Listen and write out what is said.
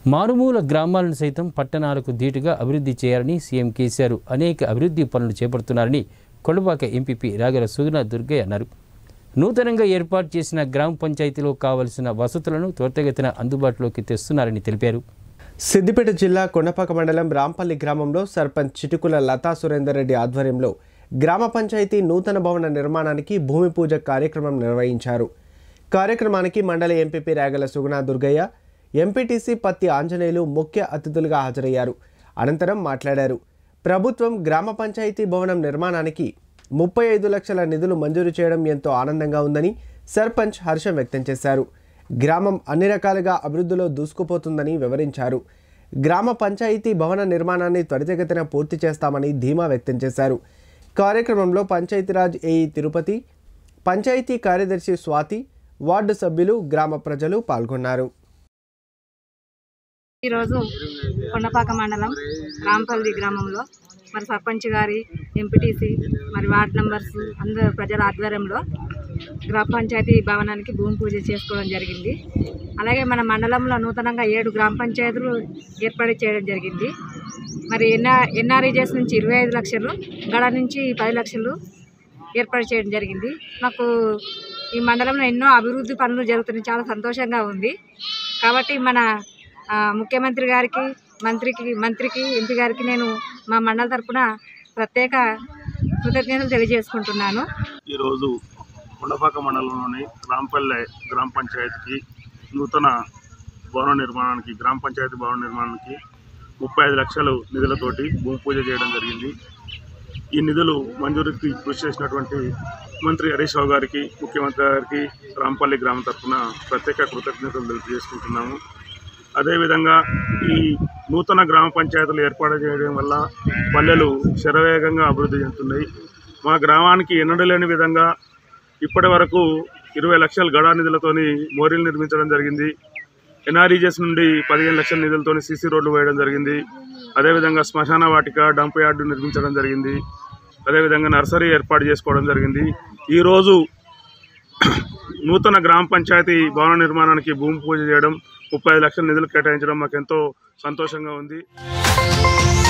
మారుమూల గ్రామాలను సైతం పట్టణాలకు ధీటుగా అభివృద్ధి చేయాలని సీఎం కేసీఆర్ అనేక అభివృద్ధి పనులు చేపడుతున్నారని కొడపాక ఎంపీపీ రాగల సుగుణ దుర్గయ్య అన్నారు నూతనంగా ఏర్పాటు చేసిన గ్రామ పంచాయతీలో కావలసిన వసతులను త్వరితగతిన అందుబాటులోకి తెస్తున్నారని తెలిపారు సిద్దిపేట జిల్లా కొండపాక మండలం రాంపల్లి గ్రామంలో సర్పంచ్ చిటుకుల లతా సురేందర్ రెడ్డి ఆధ్వర్యంలో గ్రామ పంచాయతీ నూతన భవన నిర్మాణానికి భూమి పూజ కార్యక్రమం నిర్వహించారు కార్యక్రమానికి మండలి ఎంపీపీ రాగల సుగుణ దుర్గయ్య ఎంపీటీసీ పత్తి ఆంజనేయులు ముఖ్య అతిథులుగా హాజరయ్యారు అనంతరం మాట్లాడారు ప్రభుత్వం గ్రామ పంచాయతీ భవనం నిర్మాణానికి ముప్పై ఐదు లక్షల నిధులు మంజూరు చేయడం ఎంతో ఆనందంగా ఉందని సర్పంచ్ హర్షం వ్యక్తం చేశారు గ్రామం అన్ని రకాలుగా అభివృద్ధిలో దూసుకుపోతుందని వివరించారు గ్రామ పంచాయతీ భవన నిర్మాణాన్ని త్వరితగతిన పూర్తి చేస్తామని ధీమా వ్యక్తం చేశారు కార్యక్రమంలో పంచాయతీరాజ్ ఏఈ తిరుపతి పంచాయతీ కార్యదర్శి స్వాతి వార్డు సభ్యులు గ్రామ ప్రజలు పాల్గొన్నారు ఈరోజు కొండపాక మండలం రాంపల్లి గ్రామంలో మరి సర్పంచ్ గారి ఎంపీటీసీ మరి వార్డ్ నంబర్స్ అందరు ప్రజల ఆధ్వర్యంలో గ్రామ పంచాయతీ భవనానికి భూమి పూజ చేసుకోవడం జరిగింది అలాగే మన మండలంలో నూతనంగా ఏడు గ్రామ పంచాయతీలు ఏర్పాటు చేయడం జరిగింది మరి ఎన్ఆర్ ఎన్ఆర్ఈజెస్ నుంచి ఇరవై ఐదు లక్షలు గడ నుంచి పది లక్షలు ఏర్పాటు చేయడం జరిగింది నాకు ఈ మండలంలో ఎన్నో అభివృద్ధి పనులు జరుగుతున్నాయి చాలా సంతోషంగా ఉంది కాబట్టి మన ఆ, ముఖ్యమంత్రి గారికి మంత్రికి మంత్రికి ఎంపీ గారికి నేను మా మండల తరపున ప్రత్యేక కృతజ్ఞతలు తెలియజేసుకుంటున్నాను ఈరోజు కొండపాక మండలంలోని రాంపల్లె గ్రామ పంచాయతీకి నూతన భవన నిర్మాణానికి గ్రామ పంచాయతీ భవన నిర్మాణానికి ముప్పై ఐదు లక్షలు నిధులతోటి భూమి పూజ చేయడం జరిగింది ఈ నిధులు మంజూరుకి కృషి చేసినటువంటి మంత్రి హరీష్ రావు గారికి ముఖ్యమంత్రి గారికి రాంపల్లి గ్రామం తరఫున ప్రత్యేక కృతజ్ఞతలు తెలియజేసుకుంటున్నాము అదేవిధంగా ఈ నూతన గ్రామ పంచాయతీలు ఏర్పాటు చేయడం వల్ల పల్లెలు శరవేగంగా అభివృద్ధి చెందుతున్నాయి మా గ్రామానికి ఎన్నడూ లేని విధంగా ఇప్పటి వరకు ఇరవై లక్షల గడా నిధులతోని మోరీలు నిర్మించడం జరిగింది ఎన్ఆర్ఈజెస్ నుండి పదిహేను లక్షల నిధులతోని సీసీ రోడ్లు వేయడం జరిగింది అదేవిధంగా శ్మశాన వాటిక డంప్ యార్డు నిర్మించడం జరిగింది అదేవిధంగా నర్సరీ ఏర్పాటు చేసుకోవడం జరిగింది ఈరోజు నూతన గ్రామ పంచాయతీ భవన నిర్మాణానికి భూమి పూజ చేయడం ముప్పై ఐదు లక్షల నిధులు కేటాయించడం మాకు ఎంతో సంతోషంగా ఉంది